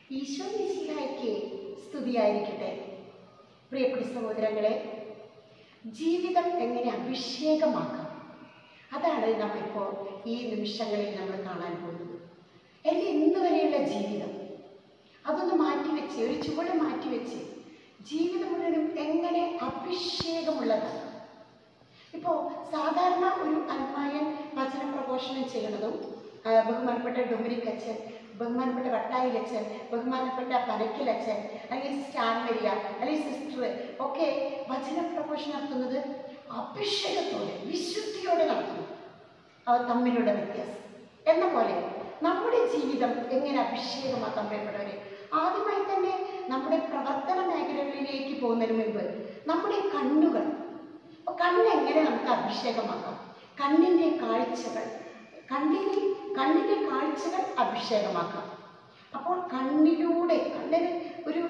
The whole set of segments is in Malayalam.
ഈശോ മിശിഹായ്ക്ക് സ്തുതിയായിരിക്കട്ടെ പ്രിയപ്പെട്ട സഹോദരങ്ങളെ ജീവിതം എങ്ങനെ അഭിഷേകമാക്കാം അതാണ് നമ്മളിപ്പോൾ ഈ നിമിഷങ്ങളിൽ നമ്മൾ കാണാൻ പോകുന്നത് എൻ്റെ ഇന്ന് വരെയുള്ള ജീവിതം അതൊന്ന് മാറ്റിവെച്ച് ഒരു ചുവട് മാറ്റിവെച്ച് ജീവിതം മുഴുവനും എങ്ങനെ അഭിഷേകമുള്ളതാണ് ഇപ്പോൾ സാധാരണ ഒരു അൽമായൻ വചന പ്രഘോഷണം ചെയ്യുന്നതും ആ, ബഹുമാനപ്പെട്ട ഡൊമിനിക് അച്ഛൻ ബഹുമാനപ്പെട്ട വട്ടായിൽ അച്ഛൻ ബഹുമാനപ്പെട്ട പനക്കിൽ അച്ഛൻ അല്ലെങ്കിൽ സിസ്റ്റർ ആൻമരിയ അല്ലെങ്കിൽ സിസ്റ്റർ ഒക്കെ വചന പ്രഘോഷണം നടത്തുന്നത് അഭിഷേകത്തോടെ വിശുദ്ധിയോടെ നടത്തുന്നു അവർ തമ്മിലുള്ള വ്യത്യാസം എന്ന പോലെ നമ്മുടെ ജീവിതം എങ്ങനെ അഭിഷേകമാക്കാൻ പ്രിയപ്പെട്ടവരെ ആദ്യമായി തന്നെ നമ്മുടെ പ്രവർത്തന മേഖലകളിലേക്ക് പോകുന്നതിന് മുൻപ് നമ്മുടെ കണ്ണുകൾ അപ്പൊ കണ്ണ് എങ്ങനെ നമുക്ക് അഭിഷേകമാക്കാം കണ്ണിന്റെ കാഴ്ചകൾ കണ്ണിന് കണ്ണിന്റെ കാഴ്ചകൾ അഭിഷേകമാക്കാം അപ്പോൾ കണ്ണിലൂടെ കണ്ണിന് ഒരു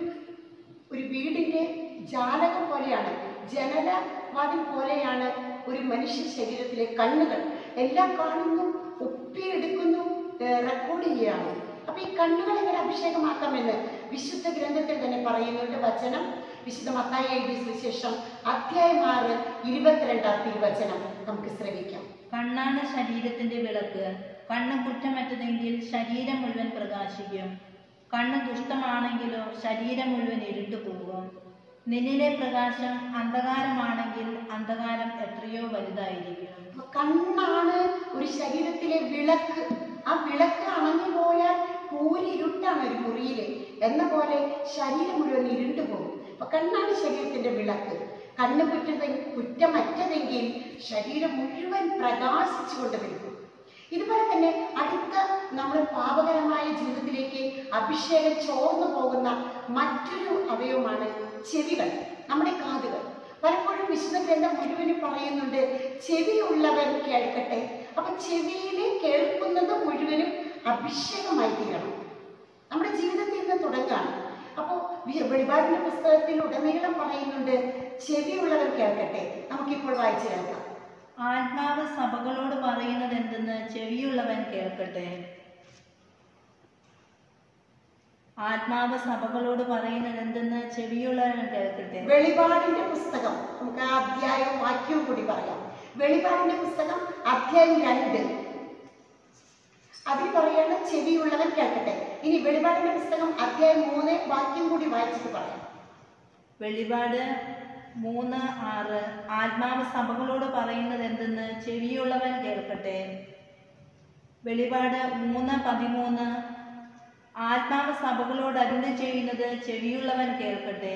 ഒരു വീടിന്റെ ജാലകം പോലെയാണ് ജനല വാതിൽ പോലെയാണ് ഒരു മനുഷ്യ ശരീരത്തിലെ കണ്ണുകൾ എല്ലാം കാണുന്നു ഒപ്പിയെടുക്കുന്നു ഏഹ് റെക്കോർഡ് ചെയ്യുകയാണ് അപ്പൊ ഈ കണ്ണുകൾ എങ്ങനെ അഭിഷേകമാക്കാമെന്ന് വിശുദ്ധ ഗ്രന്ഥത്തിൽ തന്നെ പറയുന്നുണ്ട് വചനം വിശുദ്ധ മത്തായി എഴുതിയ സുവിശേഷം അധ്യായം ആറ് ഇരുപത്തിരണ്ടാം തിരുവചനം നമുക്ക് ശ്രമിക്കാം കണ്ണാണ് ശരീരത്തിന്റെ വിളക്ക് കണ്ണ് കുറ്റമറ്റതെങ്കിൽ ശരീരം മുഴുവൻ പ്രകാശിക്കും കണ്ണ് ദുഷ്ടമാണെങ്കിലോ ശരീരം മുഴുവൻ ഇരുണ്ടു പോകും നിന്നിലെ പ്രകാശം അന്ധകാരമാണെങ്കിൽ അന്ധകാരം എത്രയോ വലുതായിരിക്കും അപ്പൊ കണ്ണാണ് ഒരു ശരീരത്തിലെ വിളക്ക് ആ വിളക്ക് അണഞ്ഞു പോയാൽ പൂരിരുട്ടാണ് ഒരു മുറിയിലെ എന്ന പോലെ ശരീരം മുഴുവൻ ഇരുണ്ടു പോകും അപ്പൊ കണ്ണാണ് ശരീരത്തിന്റെ വിളക്ക് കണ്ണ് കുറ്റത കുറ്റമറ്റതെങ്കിൽ ശരീരം മുഴുവൻ പ്രകാശിച്ചുകൊണ്ട് വരും ഇതുപോലെ തന്നെ അടുത്ത നമ്മുടെ പാപകരമായ ജീവിതത്തിലേക്ക് അഭിഷേകം ചോർന്നു പോകുന്ന മറ്റൊരു അവയവമാണ് ചെവികൾ നമ്മുടെ കാതുകൾ പലപ്പോഴും വിശുദ്ധ ഗ്രന്ഥം മുഴുവനും പറയുന്നുണ്ട് ചെവിയുള്ളവൻ കേൾക്കട്ടെ അപ്പൊ ചെവിയിൽ കേൾക്കുന്നത് മുഴുവനും അഭിഷേകമായി തീരണം നമ്മുടെ ജീവിതത്തിൽ നിന്ന് തുടങ്ങുകയാണ് അപ്പോൾ വെളിപാടിന്റെ പുസ്തകത്തിൽ ഉടനീളം പറയുന്നുണ്ട് ചെവിയുള്ളവൻ കേൾക്കട്ടെ നമുക്കിപ്പോൾ വായിച്ചു കേൾക്കാം ആത്മാവ് സഭകളോട് പറയുന്നത് എന്തെന്ന് ചെവിയുള്ളവൻ കേൾക്കട്ടെ ആത്മാവ് സഭകളോട് പറയുന്നത് എന്തെന്ന് ചെവിയുള്ളവൻ കേൾക്കട്ടെ വെളിപാടിന്റെ പുസ്തകം നമുക്ക് ആ അധ്യായവും വാക്യവും കൂടി പറയാം വെളിപാടിന്റെ പുസ്തകം അധ്യായം രണ്ട് അതിൽ പറയാണ് ചെവിയുള്ളവൻ കേൾക്കട്ടെ ഇനി വെളിപാടിന്റെ പുസ്തകം അധ്യായം മൂന്ന് വാക്യം കൂടി വായിച്ചിട്ട് പറയാം വെളിപാട് മൂന്ന് ആറ് ആത്മാവ് സഭകളോട് പറയുന്നത് എന്തെന്ന് ചെവിയുള്ളവൻ കേൾക്കട്ടെ വെളിപാട് മൂന്ന് പതിമൂന്ന് ആത്മാവ് സഭകളോട് അരുളി ചെയ്യുന്നത് ചെവിയുള്ളവൻ കേൾക്കട്ടെ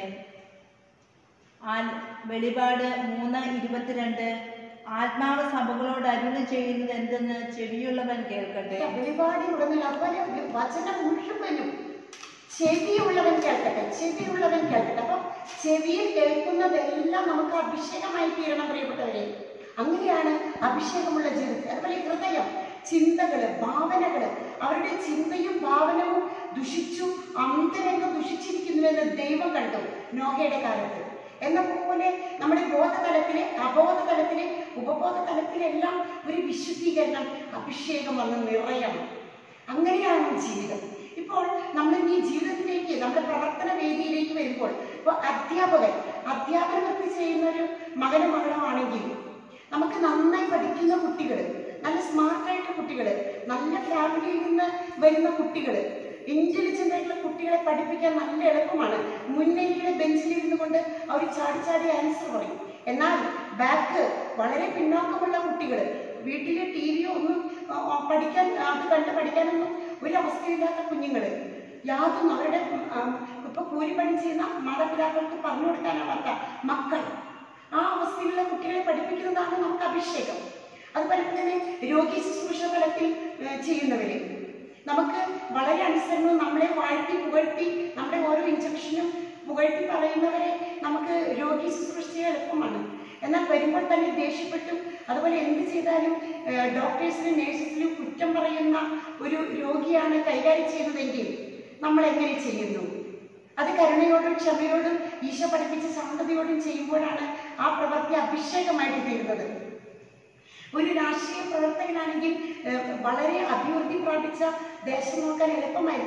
ആ- വെളിപാട് മൂന്ന് ഇരുപത്തിരണ്ട് ആത്മാവ് സഭകളോട് അരുളി ചെയ്യുന്നത് എന്തെന്ന് ചെവിയുള്ളവൻ കേൾക്കട്ടെ വെളിപാടി ഉടനെ അതുപോലെ വചനം മുഴുവനും ചെവിയുള്ളവൻ കേൾക്കട്ടെ ചെവിയുള്ളവൻ കേൾക്കട്ടെ അപ്പം ചെവിയിൽ കേൾക്കുന്നതെല്ലാം നമുക്ക് അഭിഷേകമായി തീരണം പ്രിയപ്പെട്ടവരെ അങ്ങനെയാണ് അഭിഷേകമുള്ള ജീവിതം അതുപോലെ ഹൃദയം ചിന്തകള് ഭാവനകള് അവരുടെ ചിന്തയും ഭാവനവും ദുഷിച്ചു അന്തരംഗം ദുഷിച്ചിരിക്കുന്നുവെന്ന് ദൈവം കണ്ടു നോഹയുടെ കാലത്ത് എന്ന പോലെ നമ്മുടെ ബോധതലത്തിലെ അബോധതലത്തിലെ ഉപബോധ തലത്തിലെല്ലാം ഒരു വിശുദ്ധീകരണം അഭിഷേകം വന്ന് നിറയണം അങ്ങനെയാണ് ജീവിതം ഇപ്പോൾ നമ്മൾ ഈ ജീവിതത്തിലേക്ക് നമ്മുടെ പ്രവർത്തന വേദിയിലേക്ക് വരുമ്പോൾ ഇപ്പോൾ അധ്യാപകൻ അധ്യാപന വൃത്തി ചെയ്യുന്ന ഒരു മകനും മകളോ ആണെങ്കിൽ നമുക്ക് നന്നായി പഠിക്കുന്ന കുട്ടികൾ നല്ല സ്മാർട്ടായിട്ടുള്ള കുട്ടികൾ നല്ല ഫാമിലിയിൽ നിന്ന് വരുന്ന കുട്ടികൾ ഇന്റലിജന്റ് ആയിട്ടുള്ള കുട്ടികളെ പഠിപ്പിക്കാൻ നല്ല എളുപ്പമാണ് മുന്നേറിയുടെ ബെഞ്ചിലിരുന്നു കൊണ്ട് അവർ ചാടി ചാടി ആൻസർ പറയും എന്നാൽ ബാക്ക് വളരെ പിന്നോക്കമുള്ള കുട്ടികൾ വീട്ടിലെ ടി വി ഒന്നും ആ, ആ, പഠിക്കാൻ അത് കണ്ട് പഠിക്കാനൊന്നും ഒരു അവസ്ഥയില്ലാത്ത കുഞ്ഞുങ്ങൾ യാതൊന്നും അവരുടെ ആ, ഇപ്പൊ കൂലിപ്പണി ചെയ്യുന്ന മാതാപിതാക്കൾക്ക് പറഞ്ഞു കൊടുക്കാനാവാത്ത മക്കൾ ആ അവസ്ഥയിലുള്ള കുട്ടികളെ പഠിപ്പിക്കുന്നതാണ് നമുക്ക് അഭിഷേകം അതുപോലെ തന്നെ രോഗി ശുശ്രൂഷ തലത്തിൽ ഏ, ചെയ്യുന്നവര് നമുക്ക് വളരെ അനുസരണവും നമ്മളെ വാഴ്ത്തി പുകഴ്ത്തി നമ്മുടെ ഓരോ ഇഞ്ചക്ഷനും പുകഴ്ത്തി പറയുന്നവരെ നമുക്ക് രോഗി ശുശ്രൂഷ ചെയ്യാൻ എളുപ്പമാണ് എന്നാൽ വരുമ്പോൾ തന്നെ ദേഷ്യപ്പെട്ടും അതുപോലെ എന്ത് ചെയ്താലും ഡോക്ടേഴ്സിനും നേഴ്സസിനും കുറ്റം പറയുന്ന ഒരു രോഗിയാണ് കൈകാര്യം ചെയ്യുന്നതെങ്കിൽ നമ്മൾ എങ്ങനെ ചെയ്യുന്നു അത് കരുണയോടും ക്ഷമയോടും ഈശോ പഠിപ്പിച്ച ശാന്തതയോടും ചെയ്യുമ്പോഴാണ് ആ പ്രവൃത്തി അഭിഷേകമായിട്ട് തീരുന്നത് ഒരു രാഷ്ട്രീയ പ്രവർത്തകനാണെങ്കിൽ ഏഹ്, വളരെ അഭിവൃദ്ധി പ്രാപിച്ച ദേശം നോക്കാൻ എളുപ്പമായിരിക്കാം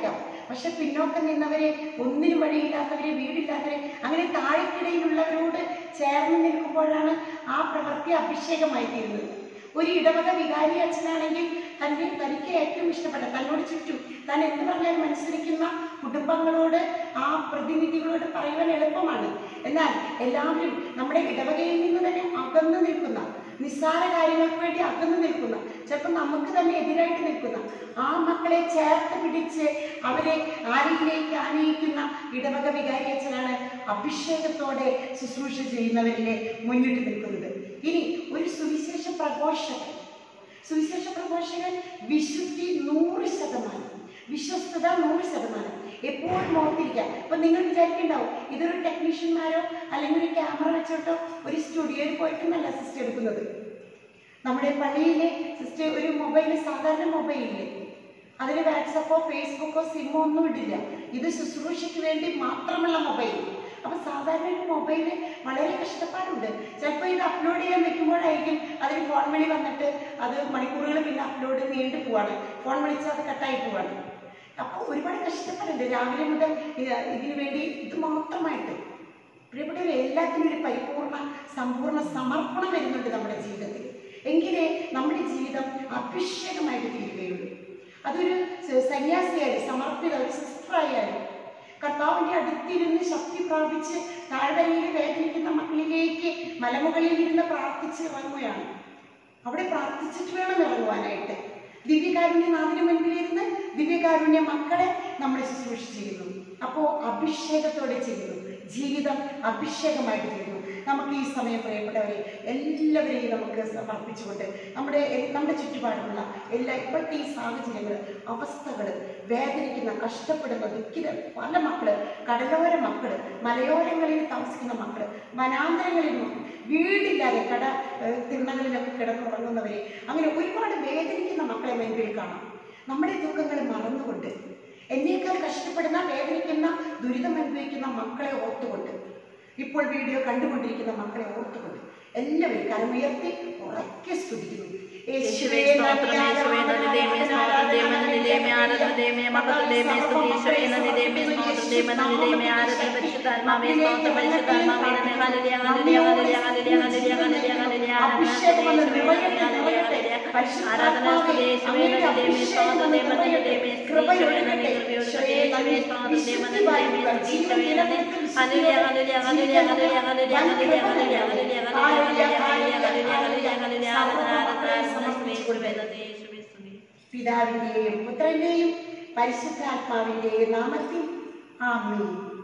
പക്ഷെ പിന്നോക്കം നിന്നവരെ ഒന്നിനും വഴിയില്ലാത്തവരെ വീടില്ലാത്തവരെ അങ്ങനെ താഴെക്കിടയിലുള്ളവരോട് ചേർന്ന് നിൽക്കുമ്പോഴാണ് ആ പ്രവൃത്തി അഭിഷേകമായി തീരുന്നത് ഒരു ഇടവക വികാരി അച്ഛനാണെങ്കിൽ തൻ്റെ തനിക്ക് ഏറ്റവും ഇഷ്ടപ്പെട്ട തന്നോട് ചുറ്റും താൻ എന്ത് പറഞ്ഞാലും അനുസരിക്കുന്ന കുടുംബങ്ങളോട് ആ പ്രതിനിധികളോട് പറയുവാൻ എളുപ്പമാണ് എന്നാൽ എല്ലാവരും നമ്മുടെ ഇടവകയിൽ നിന്ന് തന്നെ അകന്നു നിൽക്കുന്ന നിസ്സാര കാര്യങ്ങൾക്ക് വേണ്ടി അകന്നു നിൽക്കുന്ന ചിലപ്പോൾ നമുക്ക് തന്നെ എതിരായിട്ട് നിൽക്കുന്ന ആ മക്കളെ ചേർത്ത് പിടിച്ച് അവരെ ആരിലേക്ക് ആനയിക്കുന്ന ഇടവക വികാരി അച്ഛനാണ് അഭിഷേകത്തോടെ ശുശ്രൂഷ ചെയ്യുന്നവരിലെ മുന്നിട്ട് നിൽക്കുന്നത് ഇനി ഒരു സുവിശേഷ പ്രഘോഷകൻ സുവിശേഷ പ്രഘോഷകൻ വിശുദ്ധി നൂറ് ശതമാനം വിശ്വസ്തത നൂറ് ശതമാനം എപ്പോഴും ഓർത്തിരിക്കാം ഇപ്പൊ നിങ്ങൾ വിചാരിക്കുന്നുണ്ടാവും ഇതൊരു ടെക്നീഷ്യന്മാരോ അല്ലെങ്കിൽ ഒരു ക്യാമറ വെച്ചോട്ടോ ഒരു സ്റ്റുഡിയോയിൽ പോയിട്ടൊന്നല്ല സിസ്റ്റർ എടുക്കുന്നത് നമ്മുടെ പള്ളിയിലെ സിസ്റ്റർ ഒരു മൊബൈൽ സാധാരണ മൊബൈലില്ലേ അതിൽ വാട്സപ്പോ ഫേസ്ബുക്കോ സിമ്മോ ഒന്നും ഇടില്ല ഇത് ശുശ്രൂഷയ്ക്ക് വേണ്ടി മാത്രമുള്ള മൊബൈൽ അപ്പൊ സാധാരണ ഒരു മൊബൈല് വളരെ കഷ്ടപ്പാടുണ്ട് ചിലപ്പോൾ ഇത് അപ്ലോഡ് ചെയ്യാൻ വെക്കുമ്പോഴായിരിക്കും അതിന് ഫോൺ വിളി വന്നിട്ട് അത് മണിക്കൂറുകൾ പിന്നെ അപ്ലോഡ് നീണ്ടു പോവാണ് ഫോൺ വിളിച്ചാൽ അത് കട്ടായി പോവാണ് അപ്പോൾ ഒരുപാട് കഷ്ടപ്പാടുണ്ട് രാവിലെ മുതൽ ഇത് ഇതിനു വേണ്ടി ഇത് മാത്രമായിട്ട് പ്രിയപ്പെട്ടവരെ എല്ലാത്തിനും ഒരു പരിപൂർണ സമ്പൂർണ്ണ സമർപ്പണം വരുന്നുണ്ട് നമ്മുടെ ജീവിതത്തിൽ എങ്കിലേ നമ്മുടെ ജീവിതം അഭിഷേകമായിട്ട് തീരുകയുള്ളൂ അതൊരു സ- സന്യാസിയായാലും സമർപ്പിത ഒരു സിസ്റ്ററായാലും കർത്താവിന്റെ അടുത്തിരുന്ന് ശക്തി പ്രാപിച്ച് താഴ്വരയിൽ വേദനിക്കുന്ന മക്കളിലേക്ക് മലമുകളിൽ ഇരുന്ന് പ്രാർത്ഥിച്ച് ഇറങ്ങുകയാണ് അവിടെ പ്രാർത്ഥിച്ചിട്ട് വേണം ഇറങ്ങുവാനായിട്ട് ദിവ്യകാരുണ്യനാഥിന് മുൻപിലിരുന്ന് ദിവ്യകാരുണ്യ മക്കളെ നമ്മൾ ശുശ്രൂഷ ചെയ്യുന്നു അപ്പോൾ അഭിഷേകത്തോടെ ചെയ്യുന്നു ജീവിതം അഭിഷേകമായിട്ട് ചെയ്യുന്നു നമുക്ക് ഈ സമയം പ്രിയപ്പെട്ടവരെ എല്ലാവരെയും നമുക്ക് സമർപ്പിച്ചുകൊണ്ട് നമ്മുടെ എ- നമ്മുടെ ചുറ്റുപാടുമുള്ള എല്ലാ ഇപ്പോഴത്തെ ഈ സാഹചര്യങ്ങൾ അവസ്ഥകൾ വേദനിക്കുന്ന കഷ്ടപ്പെടുന്ന ദുഃഖിത പല മക്കള് കടലോര മക്കള് മലയോരങ്ങളിൽ താമസിക്കുന്ന മക്കള് വനാന്തരങ്ങളിൽ വീടില്ലാതെ കട ഏഹ് തിണ്ണകളിലൊക്കെ കിടന്നുറങ്ങുന്നവരെ അങ്ങനെ ഒരുപാട് വേദനിക്കുന്ന മക്കളെ മുൻപിൽ കാണാം നമ്മുടെ ദുഃഖങ്ങൾ മറന്നുകൊണ്ട് എന്നേക്കാൾ കഷ്ടപ്പെടുന്ന വേദനിക്കുന്ന ദുരിതം അനുഭവിക്കുന്ന മക്കളെ ഓർത്തുകൊണ്ട് ഇപ്പോൾ വീഡിയോ കണ്ടുകൊണ്ടിരിക്കുന്ന മക്കളെ ഓർത്തുകൊണ്ട് എല്ലാവരും കരമുയർത്തി ഉറക്കെ സ്തുതിക്കുന്നു യേശുവേ സ്തോത്രം യേശുവേ നന്ദി ദൈവമേ സ്തോത്രം ദൈവമേ നന്ദി ദൈവമേ ആരാധന ദൈവമേ മഹത്വം ദൈവമേ സ്തുതി യേശുവേ നന്ദി ദൈവമേ സ്തോത്രം ദൈവമേ നന്ദി ദൈവമേ ആരാധന പരിശുദ്ധാത്മാവേ സ്തോത്രം പരിശുദ്ധാത്മാവേ നന്ദി ഹല്ലേലൂയ ഹല്ലേലൂയ ഹല്ലേലൂയ ഹല്ലേലൂയ ഹല്ലേലൂയ ഹല്ലേലൂയ ഹല്ലേലൂയ ആരാധന സ്തുതി യേശുവേ നന്ദി ദൈവമേ സ്തോത്രം ദൈവമേ നന്ദി ദൈവമേ സ്തുതി യേശുവേ നന്ദി കൃപയോട് സ്തുതി യേശുവേ സ്തോത്രം ദൈവമേ നന്ദി ദൈവമേ സ്തുതി യേശുവേ നന്ദി ഹല്ലേലൂയ ഹല്ലേലൂയ ഹല്ലേലൂയ ഹല്ലേലൂയ ഹല്ലേലൂയ ഹല്ലേലൂയ ഹല്ലേലൂയ ഹല്ലേലൂയ ഹല്ലേലൂയ ഹല്ലേലൂയ ഹല്ലേലൂയ ഹല്ലേലൂയ ആരാധന ആരാധന ആരാധന സ്തുതി യേശുവേ നന്ദി യേശുവേ സ്തുതി പിതാവിന്റെയും പുത്രന്റെയും പരിശുദ്ധാത്മാവിന്റെയും നാമത്തിൽ ആമീൻ